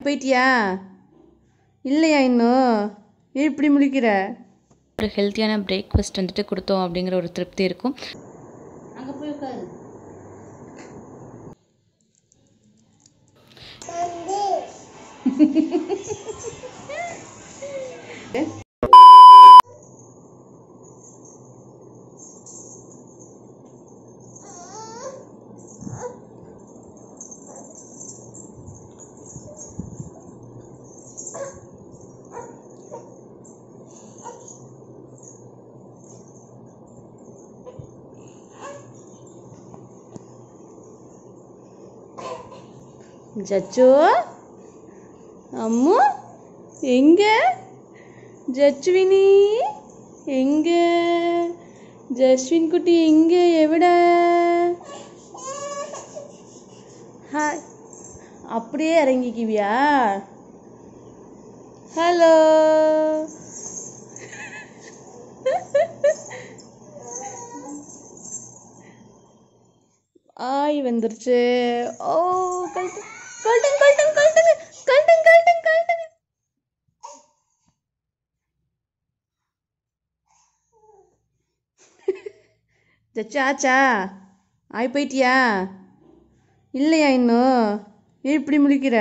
போயிட்டியா இல்லையா இன்னும் ஏன் இப்படி முழிக்கிற ஒரு ஹெல்த்தியான பிரேக்ஃபாஸ்ட் வந்துட்டு கொடுத்தோம் அப்படிங்கிற ஒரு திருப்தி இருக்கும் அங்கே போய் உட்காரு ஜச்சோ அம்மு எங்க ஜச்சுவினி எங்க ஜஸ்வின் குட்டி எங்க எவிட ஹாய் அப்படியே இறங்கிக்குவியா ஹலோ ஆய் வந்துருச்சு ஓ கழட்டு கழட்டுங்க கழட்டுங்க கழட்டுங்க கழட்டுங்க கழட்டுங்க கழட்டுங்க ஜச்சு ஆச்சா ஆய் போயிட்டியா இல்லையா இன்னும் ஏன் இப்படி முழிக்கிற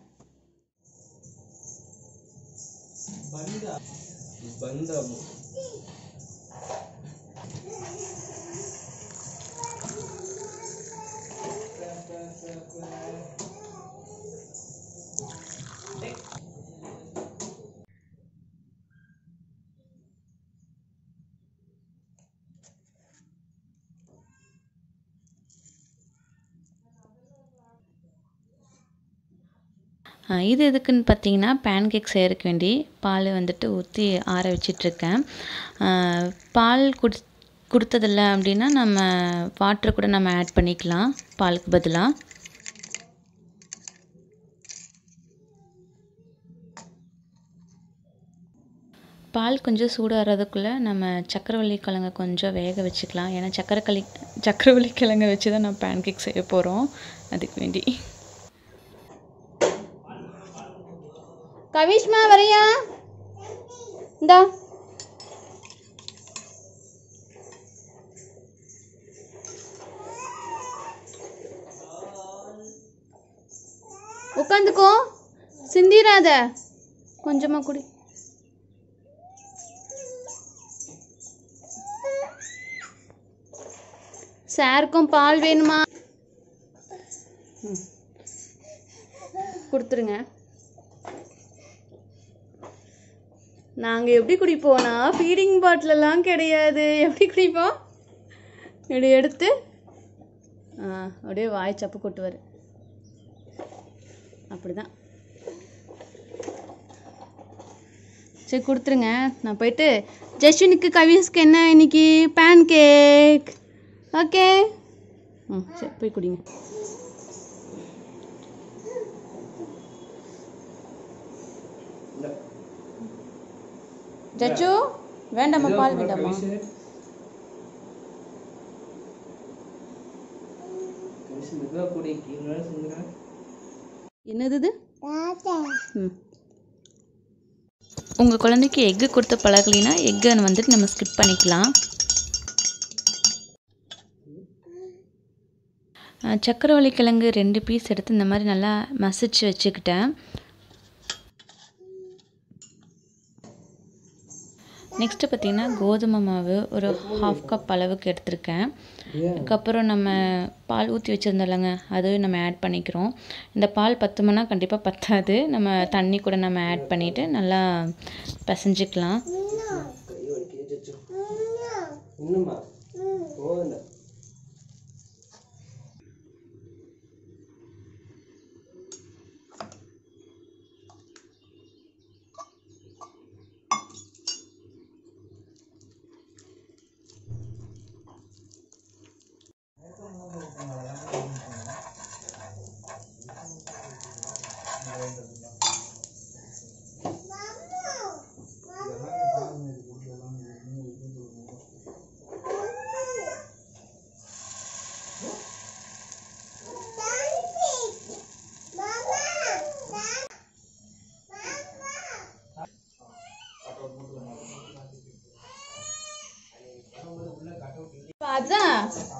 ஆ, இது எதுக்குன்னு பார்த்தீங்கன்னா பேன் கேக் செய்யறதுக்கு வேண்டி பால் வந்துட்டு ஊற்றி ஆற வச்சிட்ருக்கேன் பால் குடி கொடுத்ததில்ல அப்படின்னா நம்ம வாட்டர் கூட நம்ம ஆட் பண்ணிக்கலாம் பாலுக்கு பதிலாக பால் கொஞ்சம் சூடாகிறதுக்குள்ளே நம்ம சக்கரவள்ளி கிழங்க கொஞ்சம் வேக வச்சுக்கலாம் ஏன்னா சக்கரக்களி சக்கரவள்ளி கிழங்க வச்சு தான் நான் பேன் கேக் செய்ய போகிறோம் அதுக்கு வேண்டி கவிஷ்மா வரையா இந்தா உட்காந்துக்கோ சிந்திராத கொஞ்சமா குடி சாருக்கும் பால் வேணுமா ம். கொடுத்துருங்க நாங்கள் எப்படி குடிப்போம்னா ஃபீடிங் பாட்டிலெல்லாம் கிடையாது எப்படி குடிப்போம் இப்படி எடுத்து ஆ அப்படியே வாய் சப்பு கொட்டுவார் அப்படிதான் சரி கொடுத்துருங்க நான் போயிட்டு ஜஸ்வினுக்கு கவிஸ்க்கு என்ன இன்னைக்கு பேன் கேக் ஓகே ம் சரி போய் குடிங்க ஜச்சு வேண்டாமா பால் வேண்டாமா என்னது இது ம் உங்கள் குழந்தைக்கு எக்கு கொடுத்து பழகலைன்னா எக்கை வந்துட்டு நம்ம ஸ்கிப் பண்ணிக்கலாம் அஹ் சக்கரவள்ளி கிழங்கு ரெண்டு பீஸ் எடுத்து இந்த மாதிரி நல்லா மசிச்சு வச்சுக்கிட்டேன் நெக்ஸ்ட்டு பார்த்திங்கன்னா கோதுமை மாவு ஒரு ஹாஃப் கப் அளவுக்கு எடுத்திருக்கேன் அதுக்கப்புறம் நம்ம பால் ஊற்றி வச்சுருந்தோம்லங்க அதுவும் நம்ம ஆட் பண்ணிக்கிறோம் இந்த பால் பத்துமனா கண்டிப்பாக பத்தாது நம்ம தண்ணி கூட நம்ம ஆட் பண்ணிவிட்டு நல்லா பிசைஞ்சிக்கலாம் இன்னுமா போகல அதான்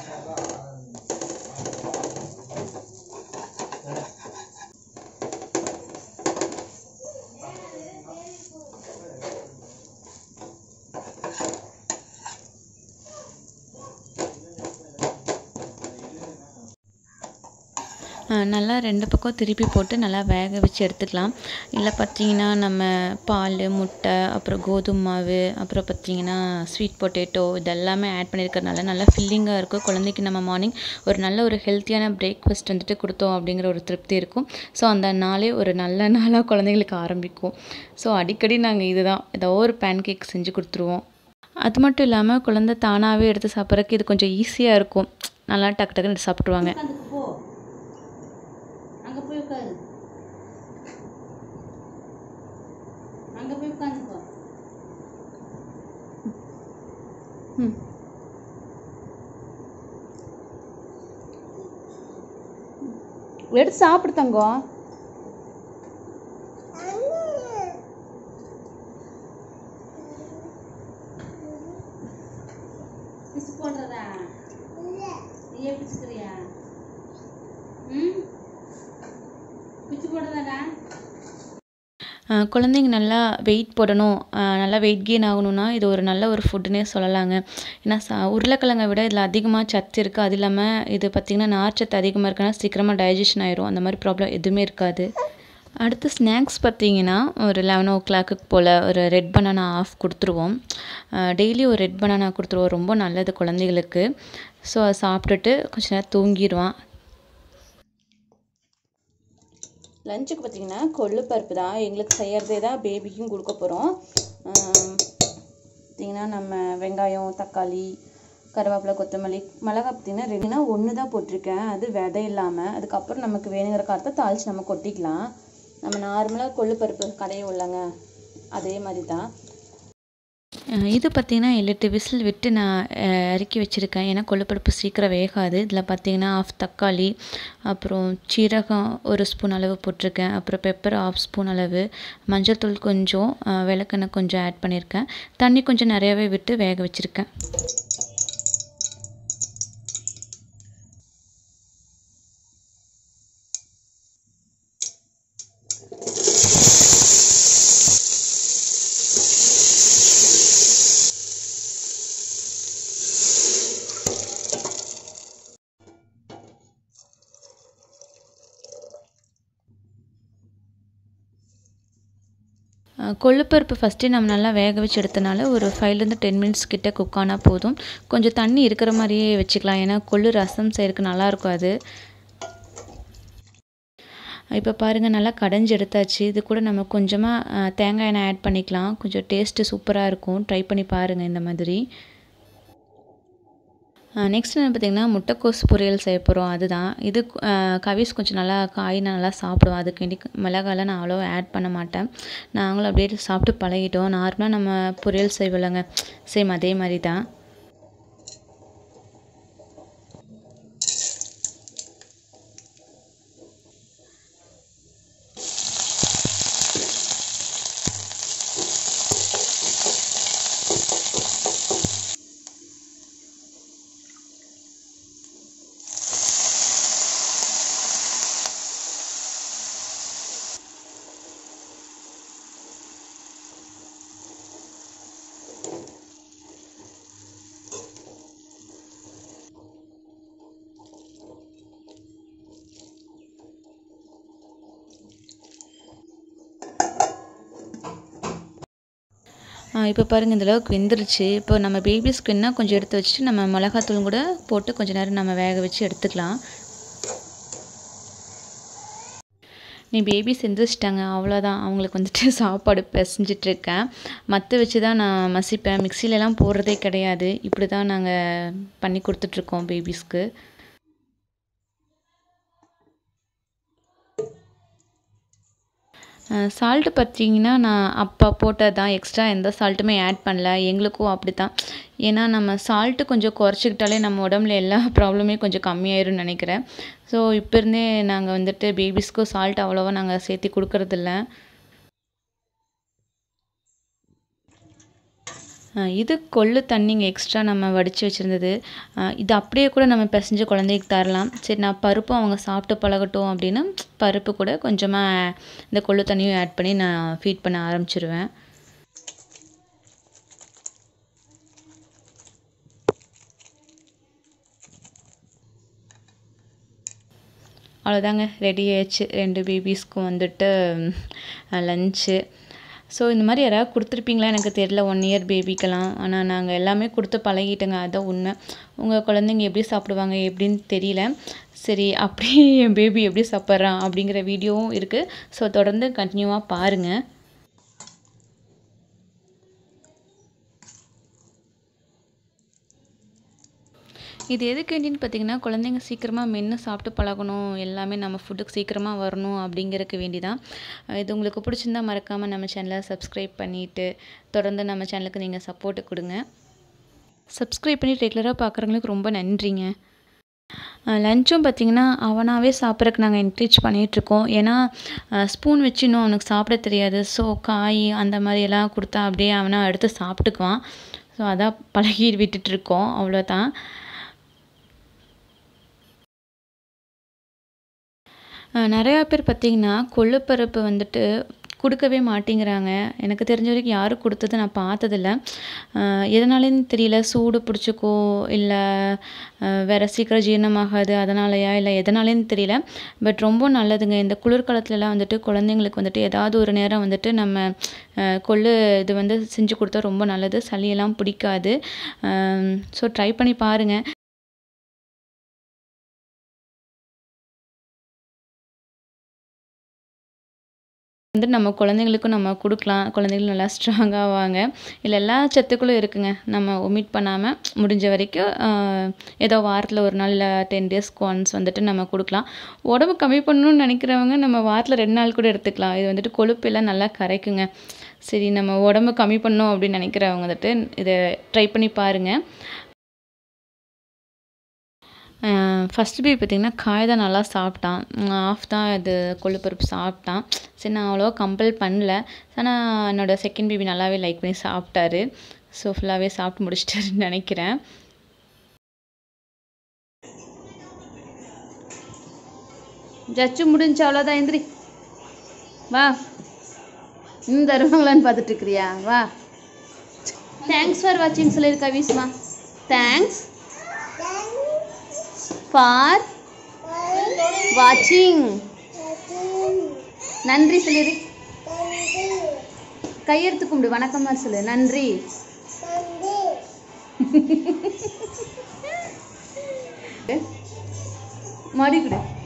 அஹ் நல்லா ரெண்டு பக்கம் திருப்பி போட்டு நல்லா வேக வச்சு எடுத்துக்கலாம் இல்லை பார்த்தீங்கன்னா நம்ம பால் முட்டை அப்புறம் கோதுமை மாவு அப்புறம் பார்த்தீங்கன்னா ஸ்வீட் பொட்டேட்டோ இதெல்லாமே ஆட் பண்ணியிருக்கறனால நல்லா ஃபில்லிங்காக இருக்கும் குழந்தைக்கு நம்ம மார்னிங் ஒரு நல்ல ஒரு ஹெல்த்தியான பிரேக்ஃபாஸ்ட் வந்துட்டு கொடுத்தோம் அப்படிங்கிற ஒரு திருப்தி இருக்கும் ஸோ அந்த நாளே ஒரு நல்ல நாளாக குழந்தைங்களுக்கு ஆரம்பிக்கும் ஸோ அடிக்கடி நாங்கள் இதுதான் ஏதோ ஒரு பேன் கேக் செஞ்சு கொடுத்துருவோம் அது மட்டும் இல்லாமல் குழந்தை தானாகவே எடுத்து சாப்பிட்றதுக்கு இது கொஞ்சம் ஈஸியாக இருக்கும் நல்லா டக்கு டக்குன்னு எடுத்து சாப்பிட்ருவாங்க உட்காந்துக்கு போ அங்க போய் உட்காரு அங்க போய் உட்காந்துக்கோ ம் எடுத்து சாப்பிடு தங்கம் பிசு போடுறதா நீயே பிச்சுக்கிறியா ம் பிச்சு போடுறதாடா அஹ் குழந்தைங்க நல்லா வெயிட் போடணும் அஹ் நல்லா வெயிட் கெயின் ஆகணும்னா இது ஒரு நல்ல ஒரு ஃபுட்டுன்னே சொல்லலாங்க ஏன்னா சா உருளைக்கிழங்கை விட இதில் அதிகமாக சத்து இருக்குது அது இல்லாமல் இது பார்த்திங்கன்னா நார்ச்சத்து அதிகமாக இருக்கனால சீக்கிரமாக டைஜஷன் ஆயிரும் அந்த மாதிரி ப்ராப்ளம் எதுவுமே இருக்காது அடுத்து ஸ்நாக்ஸ் பார்த்தீங்கன்னா ஒரு லெவன் ஓ கிளாக்கு போல் ஒரு ரெட் பனானா ஆஃப் கொடுத்துருவோம் டெய்லி ஒரு ரெட் பனானா கொடுத்துருவோம் ரொம்ப நல்லது குழந்தைகளுக்கு ஸோ அதை சாப்பிட்டுட்டு கொஞ்ச நேரம் தூங்கிடுவான் லஞ்சுக்கு பார்த்தீங்கன்னா கொள்ளு பருப்பு தான் எங்களுக்கு செய்யறதே தான் பேபிக்கும் கொடுக்க போகிறோம் பார்த்தீங்கன்னா நம்ம வெங்காயம் தக்காளி கருவேப்பிலை கொத்தமல்லி மிளகா பார்த்தீங்கன்னா ரெண்டுனா ஒன்று தான் போட்டிருக்கேன் அது விதை இல்லாமல் அதுக்கப்புறம் நமக்கு வேணுங்கிற காரத்தை தாளித்து நம்ம கொட்டிக்கலாம் நம்ம நார்மலாக கொள்ளு பருப்பு கடையை உள்ளங்க அதே மாதிரி தான் அஹ் இது பார்த்தீங்கன்னா ஏழு எட்டு விசில் விட்டு நான் அஹ், இறக்கி வச்சுருக்கேன் ஏன்னா கொள்ளுப்பருப்பு சீக்கிரம் வேகாது இதில் பார்த்தீங்கன்னா ஆஃப் தக்காளி அப்புறம் சீரகம் ஒரு ஸ்பூன் அளவு போட்டிருக்கேன் அப்புறம் பெப்பர் ஆஃப் ஸ்பூன் அளவு மஞ்சள் தூள் கொஞ்சம் அஹ், விளக்கெண்ணெய் கொஞ்சம் ஆட் பண்ணியிருக்கேன் தண்ணி கொஞ்சம் நிறையாவே விட்டு வேக வச்சுருக்கேன் அஹ் கொள்ளுப்பருப்பு ஃபஸ்ட்டே நம்ம நல்லா வேக வச்சு எடுத்தனால ஒரு ஃபைவ்லேருந்து டென் மினிட்ஸ் கிட்ட குக் ஆனால் போதும் கொஞ்சம் தண்ணி இருக்கிற மாதிரியே வச்சுக்கலாம் ஏன்னா கொள்ளு ரசம் செய்யறதுக்கு நல்லாயிருக்கும் அது இப்போ பாருங்கள் நல்லா கடைஞ்சி எடுத்தாச்சு இது கூட நம்ம கொஞ்சமாக தேங்காய் எண்ணெய் ஆட் பண்ணிக்கலாம் கொஞ்சம் டேஸ்ட்டு சூப்பராக இருக்கும் ட்ரை பண்ணி பாருங்கள் இந்த மாதிரி நெக்ஸ்ட் என்ன பார்த்தீங்கன்னா முட்டைக்கோஸ் பொரியல் செய்ய போகிறோம் அதுதான் இது அஹ், கவிஸ் கொஞ்சம் நல்லா காய் நல்லா சாப்பிடுவோம் அதுக்கு வேண்டி மிளகாலாம் நான் அவ்வளோ ஆட் பண்ண மாட்டேன் நாங்களும் அப்படியே சாப்பிட்டு பழகிட்டோம் நார்மலாக நம்ம பொரியல் செய்வோம்லங்க சேம் அதே மாதிரி தான் இப்போ பாருங்கள் இந்த அளவுக்கு வெந்துருச்சு இப்போ நம்ம பேபிஸ்க்கு என்ன கொஞ்சம் எடுத்து வச்சுட்டு நம்ம மிளகாத்தூள் கூட போட்டு கொஞ்ச நேரம் நம்ம வேக வச்சு எடுத்துக்கலாம் நீ பேபிஸ் எந்திரிச்சிட்டாங்க அவ்வளோதான் அவங்களுக்கு வந்துட்டு சாப்பாடு பிசைஞ்சிட்ருக்கேன் மற்ற வச்சு தான் நான் மசிப்பேன் மிக்சிலலாம் போடுறதே கிடையாது இப்படி தான் நாங்கள் பண்ணி கொடுத்துட்ருக்கோம் பேபிஸ்க்கு சால்ட்டு பார்த்தீங்கன்னா நான் அப்போ போட்டது தான் எக்ஸ்ட்ரா எந்த சால்ட்டுமே ஆட் பண்ணல எங்களுக்கும் அப்படி தான் ஏன்னா நம்ம சால்ட்டு கொஞ்சம் குறைச்சிக்கிட்டாலே நம்ம உடம்புல எல்லா ப்ராப்ளமே கொஞ்சம் கம்மியாயிரும்னு நினைக்கிறேன் ஸோ இப்போ இருந்தே நாங்கள் வந்துட்டு பேபிஸ்க்கும் சால்ட் அவ்வளோவா நாங்கள் சேர்த்தி கொடுக்கறதில்ல அஹ் இது கொள்ளு தண்ணிங்க எக்ஸ்ட்ரா நம்ம வடித்து வச்சுருந்தது இது அப்படியே கூட நம்ம பிசைஞ்சு குழந்தைக்கு தரலாம் சரி நான் பருப்பும் அவங்க சாப்பிட்டு பழகட்டும் அப்படின்னு பருப்பு கூட கொஞ்சமாக இந்த கொள்ளு தண்ணியும் ஆட் பண்ணி நான் ஃபீட் பண்ண ஆரம்பிச்சிருவேன் அவ்வளோதாங்க ரெடி ஆயிடுச்சு ரெண்டு பேபிஸ்க்கும் வந்துட்டு லஞ்சு ஸோ இந்த மாதிரி யாராவது கொடுத்துருப்பீங்களா எனக்கு தெரியல ஒன் இயர் பேபிக்கெல்லாம் ஆனால் நாங்கள் எல்லாமே கொடுத்து பழகிட்டோங்க அதான் உண்மை உங்கள் குழந்தைங்க எப்படி சாப்பிடுவாங்க எப்படின்னு தெரியல சரி அப்படியே என் பேபி எப்படி சாப்பிட்றான் அப்படிங்கிற வீடியோவும் இருக்குது ஸோ தொடர்ந்து கண்டினியூவாக பாருங்கள் இது எதுக்கு வேண்டின்னு பார்த்தீங்கன்னா குழந்தைங்க சீக்கிரமாக மென்று சாப்பிட்டு பழகணும் எல்லாமே நம்ம ஃபுட்டுக்கு சீக்கிரமாக வரணும் அப்படிங்கிறதுக்கு வேண்டி தான் இது உங்களுக்கு பிடிச்சிருந்தா மறக்காமல் நம்ம சேனலை சப்ஸ்கிரைப் பண்ணிவிட்டு தொடர்ந்து நம்ம சேனலுக்கு நீங்கள் சப்போர்ட்டு கொடுங்க சப்ஸ்கிரைப் பண்ணி ரெகுலராக பார்க்குறவங்களுக்கு ரொம்ப நன்றிங்க லஞ்சும் பார்த்திங்கன்னா அவனாகவே சாப்பிட்றதுக்கு நாங்கள் என்கரேஜ் பண்ணிகிட்ருக்கோம் ஏன்னா ஸ்பூன் வச்சு இன்னும் அவனுக்கு சாப்பிட தெரியாது ஸோ காய் அந்த மாதிரி எல்லாம் கொடுத்தா அப்படியே அவனாக எடுத்து சாப்பிட்டுக்குவான் ஸோ அதான் பழகி விட்டுட்ருக்கோம் அவ்வளோதான் நிறையா பேர் பார்த்திங்கன்னா கொள்ளுப்பருப்பு வந்துட்டு கொடுக்கவே மாட்டேங்கிறாங்க எனக்கு தெரிஞ்ச வரைக்கும் யாரும் கொடுத்தது நான் பார்த்ததில்ல எதனாலேன்னு தெரியல சூடு பிடிச்சிக்கோ இல்லை வேறு சீக்கிரம் ஜீரணமாகாது அதனாலயா இல்லை எதனாலேன்னு தெரியல பட் ரொம்ப நல்லதுங்க இந்த குளிர்காலத்துலலாம் வந்துட்டு குழந்தைங்களுக்கு வந்துட்டு ஏதாவது ஒரு நேரம் வந்துட்டு நம்ம கொள்ளு இது வந்து செஞ்சு கொடுத்தா ரொம்ப நல்லது சளியெல்லாம் பிடிக்காது ஸோ ட்ரை பண்ணி பாருங்கள் வந்து நம்ம குழந்தைங்களுக்கும் நம்ம கொடுக்கலாம் குழந்தைங்களும் நல்லா ஸ்ட்ராங்காக ஆவாங்க இல்லை எல்லா சத்துக்களும் இருக்குங்க நம்ம ஒமிட் பண்ணாமல் முடிஞ்ச வரைக்கும் ஏதோ வாரத்தில் ஒரு நாள் இல்லை டென் டேஸ்க்கு ஒன்ஸ் வந்துட்டு நம்ம கொடுக்கலாம் உடம்பு கம்மி பண்ணணும்னு நினைக்கிறவங்க நம்ம வாரத்தில் ரெண்டு நாள் கூட எடுத்துக்கலாம் இது வந்துட்டு கொழுப்பு எல்லாம் நல்லா கரைக்குங்க சரி நம்ம உடம்பு கம்மி பண்ணணும் அப்படின்னு நினைக்கிறவங்க வந்துட்டு இதை ட்ரை பண்ணி பாருங்கள் ஃபஸ்ட் பேபி பார்த்திங்கன்னா காய் தான் நல்லா சாப்பிட்டான் ஆஃப் தான் இது கொள்ளுப்பருப்பு சாப்பிட்டான் சரி நான் அவ்வளோவா கம்பல் பண்ணல ஆனால் என்னோடய செகண்ட் பேபி நல்லாவே லைக் பண்ணி சாப்பிட்டாரு ஸோ ஃபுல்லாகவே சாப்பிட்டு முடிச்சிட்டாருன்னு நினைக்கிறேன் ஜச்சு முடிஞ்சு அவ்வளோதான் எந்திரி வா இன்னும் தருவாங்களான்னு பார்த்துட்டு இருக்கிறியா வா தேங்க்ஸ் ஃபார் வாட்சிங் சொல்லியிருக்கா வீஸ்மா தேங்க்ஸ் ஃபார் வாட்சிங் நன்றி சொல்லிரு கையெடுத்து கும்பிடு வணக்கமா சொல்லு நன்றி மாடி கொடு